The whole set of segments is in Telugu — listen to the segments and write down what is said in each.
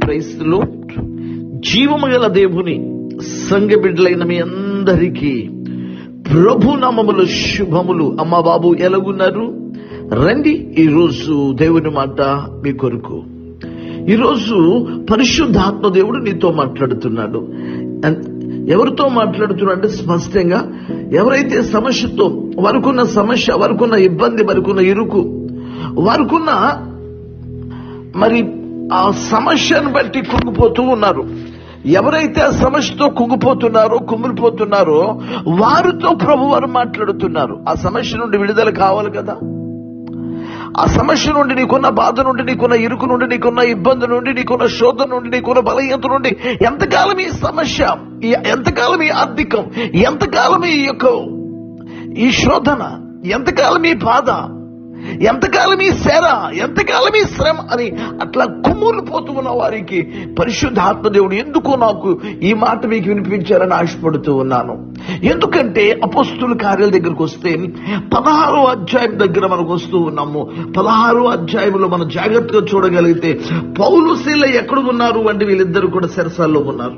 క్రైస్తులు జీవము గల దేవుని సంఘ బిడ్డలైన మీ అందరికీ ప్రభు నామములు శుభములు అమ్మ బాబు ఎలాగున్నారు రండి ఈరోజు దేవుని మాట మీ కొరకు ఈరోజు పరిశుద్ధాత్మ దేవుడు నీతో మాట్లాడుతున్నాడు అన్- ఎవరితో మాట్లాడుతున్నాడు అంటే స్పష్టంగా ఎవరైతే సమస్యతో వారికున్న సమస్య వారికున్న ఇబ్బంది వారికున్న ఇరుకు వారికున్న మరి ఆ సమస్యను బట్టి కుంగిపోతూ ఉన్నారు ఎవరైతే ఆ సమస్యతో కుంగిపోతున్నారో కుమిలిపోతున్నారో వారితో ప్రభు వారు మాట్లాడుతున్నారు ఆ సమస్య నుండి విడుదల కావాలి కదా ఆ సమస్య నుండి నీకున్న బాధ నుండి నీకున్న ఇరుకు నుండి నీకున్న ఇబ్బంది నుండి నీకున్న శోధన నుండి నీకున్న బలహీనత నుండి ఎంతకాలం ఈ సమస్య ఈ- ఎంతకాలం ఈ ఆర్థికం ఎంతకాలం ఈ యొక్క ఈ శోధన ఎంతకాలం ఈ బాధ ఎంతకాలం ఈ శర ఎంతకాలం ఈ శ్రమ అని అట్లా కుమ్ములిపోతూ ఉన్న వారికి పరిశుద్ధ ఆత్మదేవుడు ఎందుకు నాకు ఈ మాట మీకు వినిపించాలని ఆశపడుతూ ఉన్నాను ఎందుకంటే అపోస్తుల కార్యాల దగ్గరకు వస్తే పదహారో అధ్యాయం దగ్గర మనకు వస్తూ ఉన్నాము పదహారో అధ్యాయంలో మనం జాగ్రత్తగా చూడగలిగితే పౌలు శీల ఎక్కడ ఉన్నారు అంటే వీళ్ళిద్దరు కూడా సెరసాల్లో ఉన్నారు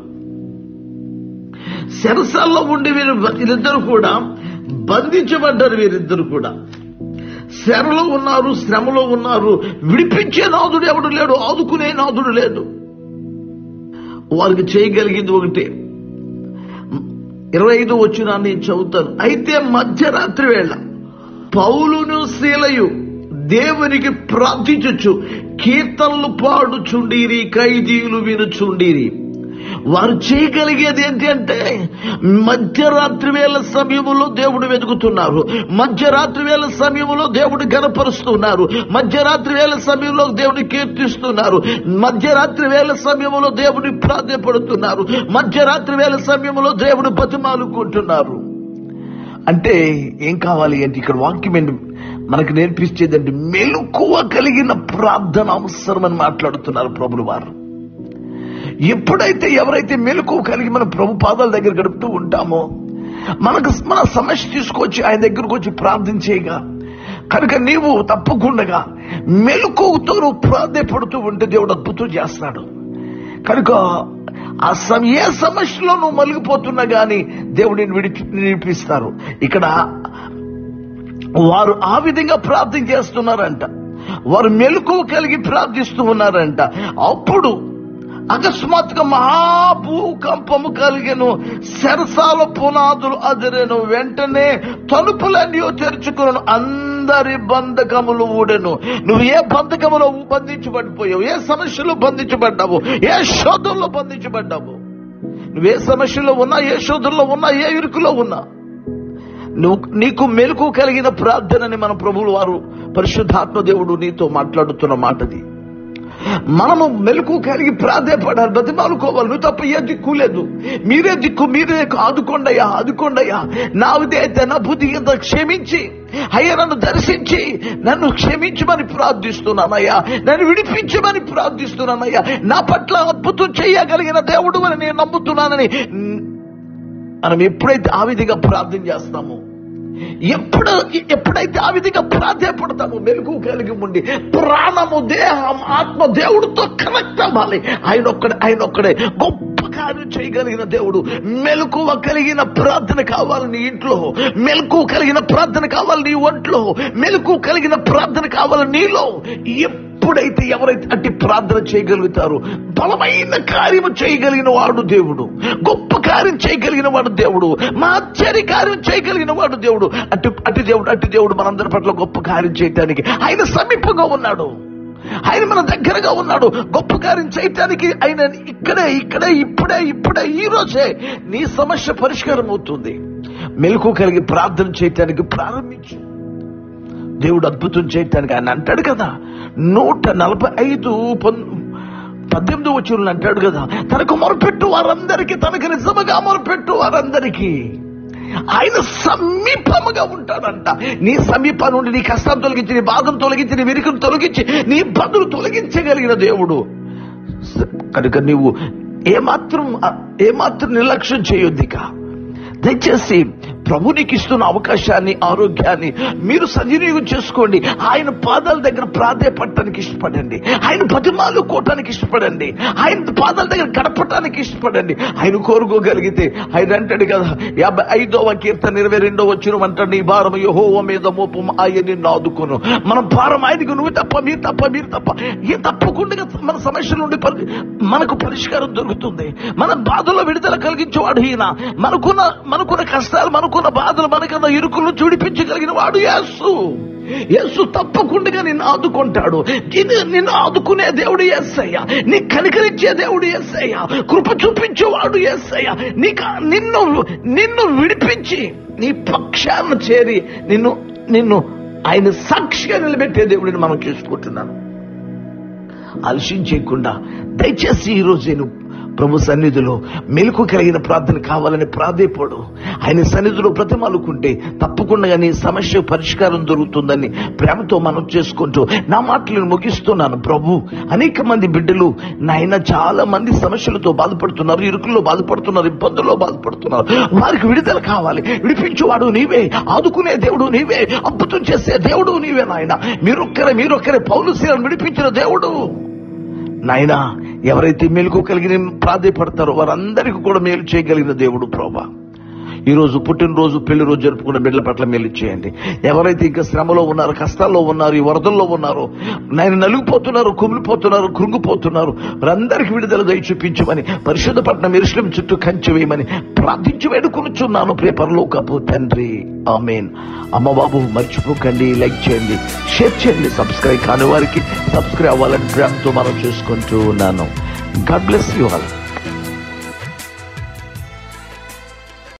సెరసాల్లో ఉండి వీరు వీళ్ళిద్దరు కూడా బంధించబడ్డారు వీరిద్దరు కూడా శ్రమలో ఉన్నారు శ్రమలో ఉన్నారు విడిపించే నాదుడు ఎవడు లేడు ఆదుకునే నాదుడు లేడు వారికి చేయగలిగింది ఒకటే ఇరవై ఐదు వచ్చిన నేను చదువుతాను అయితే మధ్యరాత్రి వేళ పౌలును శీలయు దేవునికి ప్రార్థించచ్చు కీర్తనలు పాడుచుండీరి ఖైదీలు వినుచుండీరి వారు చేయగలిగేది ఏంటి అంటే మధ్యరాత్రి వేళ సమయంలో దేవుడు వెతుకుతున్నారు మధ్యరాత్రి వేళ సమయంలో దేవుడు గనపరుస్తున్నారు మధ్యరాత్రి వేళ సమయంలో దేవుని కీర్తిస్తున్నారు మధ్యరాత్రి వేళ సమయంలో దేవుని ప్రాధాన్యపడుతున్నారు మధ్యరాత్రి వేళ సమయంలో దేవుడు బతిమాలుకుంటున్నారు అంటే ఏం కావాలి అంటే ఇక్కడ వాక్యం ఏంటి మనకు నేర్పించేది అంటే మెలకువ కలిగిన ప్రార్థన అవసరమని మాట్లాడుతున్నారు ప్రభులు వారు ఎప్పుడైతే ఎవరైతే మెలకు కలిగి మన ప్రభు పాదాల దగ్గర గడుపుతూ ఉంటామో మనకు మన సమస్య తీసుకొచ్చి ఆయన దగ్గరకు వచ్చి ప్రార్థన చేయగా కనుక నీవు తప్పకుండా మెలకువతో నువ్వు ప్రాధాన్యపడుతూ ఉంటే దేవుడు అద్భుతం చేస్తాడు కనుక ఆ సమ ఏ సమస్యలో నువ్వు మలిగిపోతున్నా గాని దేవుడిని విడిపి విడిపిస్తారు ఇక్కడ వారు ఆ విధంగా ప్రార్థన చేస్తున్నారంట వారు మెలకువ కలిగి ప్రార్థిస్తూ ఉన్నారంట అప్పుడు అకస్మాత్తుగా మహాభూకంపము కలిగెను శరసాల పునాదులు అదిరెను వెంటనే తలుపులన్నీ తెరుచుకును అందరి బంధకములు ఊడెను నువ్వు ఏ బంధకములో బంధించబడిపోయావు ఏ సమస్యలో బంధించబడ్డావు ఏ శోధంలో బంధించబడ్డావు నువ్వు ఏ సమస్యలో ఉన్నా ఏ శోధంలో ఉన్నా ఏ ఇరుకులో ఉన్నా నువ్వు నీకు మెలకు కలిగిన ప్రార్థనని మన ప్రభువులు వారు పరిశుద్ధాత్మ దేవుడు నీతో మాట్లాడుతున్న మాటది మనము మెలకు కలిగి ప్రాధాన్యపడాలి బతిమాలుకోవాలి నువ్వు తప్ప ఏ దిక్కు లేదు మీరే దిక్కు మీరే ఆదుకోండయ్యా ఆదుకోండయ్యా నా అయితే నా బుద్ధి ఇంత క్షమించి అయ్యా నన్ను దర్శించి నన్ను క్షమించమని ప్రార్థిస్తున్నానయ్యా నన్ను విడిపించమని ప్రార్థిస్తున్నానయ్యా నా పట్ల అద్భుతం చేయగలిగిన దేవుడు అని నేను నమ్ముతున్నానని మనం ఎప్పుడైతే ఆ విధంగా ప్రార్థన చేస్తామో ఎప్పుడు ఎప్పుడైతే ఆ విధంగా ప్రాధాన్యపడతామో మెరుగు కలిగి ఉండి ప్రాణము దేహం ఆత్మ దేవుడితో కనెక్ట్ అవ్వాలి ఆయన ఒక్కడే ఆయన ఒక్కడే గొప్ప కార్యం చేయగలిగిన దేవుడు మెలకువ కలిగిన ప్రార్థన కావాలి నీ ఇంట్లో మెలకు కలిగిన ప్రార్థన కావాలి నీ ఒంట్లో మెలకు కలిగిన ప్రార్థన కావాలి నీలో ఎప్పుడైతే ఎవరైతే అట్టి ప్రార్థన చేయగలుగుతారో బలమైన కార్యము చేయగలిగిన వాడు దేవుడు గొప్ప కార్యం చేయగలిగిన వాడు దేవుడు మా ఆశ్చర్య కార్యం చేయగలిగిన వాడు దేవుడు అటు అటు దేవుడు అటు దేవుడు మనందరి పట్ల గొప్ప కార్యం చేయటానికి ఆయన సమీపంగా ఉన్నాడు ఆయన మన దగ్గరగా ఉన్నాడు గొప్ప కార్యం చేయటానికి ఆయన ఇక్కడే ఇక్కడే ఇప్పుడే ఇప్పుడే ఈ రోజే నీ సమస్య పరిష్కారం అవుతుంది మెలకు కలిగి ప్రార్థన చేయటానికి ప్రారంభించు దేవుడు అద్భుతం చేయటానికి ఆయన అంటాడు కదా నూట నలభై ఐదు పన్- పద్దెనిమిది వచ్చిన అంటాడు కదా తనకు మొరపెట్టు వారందరికీ తనకు నిజముగా మొరపెట్టు వారందరికీ ఆయన సమీపముగా ఉంటాడంట నీ సమీపం నుండి నీ కష్టం తొలగించి నీ బాధను తొలగించి నీ విరికను తొలగించి నీ బదులు తొలగించగలిగిన దేవుడు కనుక నీవు ఏమాత్రం ఏమాత్రం నిర్లక్ష్యం చేయొద్దిక దయచేసి ప్రభు నీకు ఇస్తున్న అవకాశాన్ని ఆరోగ్యాన్ని మీరు సద్వినియోగం చేసుకోండి ఆయన పాదాల దగ్గర ప్రాధేయపడటానికి ఇష్టపడండి ఆయన పదిమాలు కోటానికి ఇష్టపడండి ఆయన పాదాల దగ్గర గడపటానికి ఇష్టపడండి ఆయన కోరుకోగలిగితే ఆయన అంటాడు కదా యాభై ఐదవ కీర్తన ఇరవై రెండవ వచ్చిన అంటాడు నీ భారం యహోవ మీద మోపం ఆయన్ని నాదుకును మన భారం ఆయనకు నువ్వు తప్ప మీరు తప్ప మీరు తప్ప ఏ తప్పకుండా మన సమస్యల నుండి పరి- మనకు పరిష్కారం దొరుకుతుంది మన బాధలో విడుదల కలిగించేవాడు ఈయన మనకున్న మనకున్న కష్టాలు మనకున్న బాధలు మనకున్న ఇరుకులను చూడిపించగలిగిన వాడు యేసు యేసు తప్పకుండా నిన్ను ఆదుకుంటాడు ఇది నిన్ను ఆదుకునే దేవుడు యేసయ్య నీ కనికరించే దేవుడు యేసయ్య కృప చూపించేవాడు యేసయ్య నీకు నిన్ను నిన్ను విడిపించి నీ పక్షాన్ని చేరి నిన్ను నిన్ను ఆయన సాక్షిగా నిలబెట్టే దేవుడిని మనం చేసుకుంటున్నాను ఆలస్యం చేయకుండా దయచేసి ఈ రోజు నేను ప్రభు సన్నిధిలో మెలకు కలిగిన ప్రార్థన కావాలని ప్రాధేయపడు ఆయన సన్నిధిలో ప్రతిమలుకుంటే తప్పకుండా నీ సమస్య పరిష్కారం దొరుకుతుందని ప్రేమతో మనం చేసుకుంటూ నా మాటలను ముగిస్తున్నాను ప్రభు అనేక మంది బిడ్డలు నాయన చాలా మంది సమస్యలతో బాధపడుతున్నారు ఇరుకుల్లో బాధపడుతున్నారు ఇబ్బందుల్లో బాధపడుతున్నారు వారికి విడుదల కావాలి విడిపించేవాడు నీవే ఆదుకునే దేవుడు నీవే అద్భుతం చేసే దేవుడు నీవే నాయన మీరొక్కరే మీరొక్కరే పౌలు శీలను విడిపించిన దేవుడు నాయనా ఎవరైతే మేలుకు కలిగిన ప్రాధాయపడతారో వారందరికీ కూడా మేలు చేయగలిగిన దేవుడు ప్రభా ఈ రోజు పుట్టినరోజు పెళ్లి రోజు జరుపుకున్న బిడ్డల పట్ల మేలు చేయండి ఎవరైతే ఇంకా శ్రమలో ఉన్నారు కష్టాల్లో ఉన్నారు ఈ వరదల్లో ఉన్నారు నేను నలిగిపోతున్నారు కుమిలిపోతున్నారు కృంగిపోతున్నారు వారందరికీ విడుదల దయ చూపించమని పరిశుద్ధ పట్నం ఇరుషులం చుట్టూ కంచి వేయమని ప్రార్థించి వేడుకొనుచున్నాను ప్రియ పరలోకపు తండ్రి ఆమెన్ అమ్మ బాబు మర్చిపోకండి లైక్ చేయండి షేర్ చేయండి సబ్స్క్రైబ్ కాని వారికి సబ్స్క్రైబ్ అవ్వాలని ప్రేమతో మనం చేసుకుంటూ ఉన్నాను గాడ్ బ్లెస్ యూ ఆల్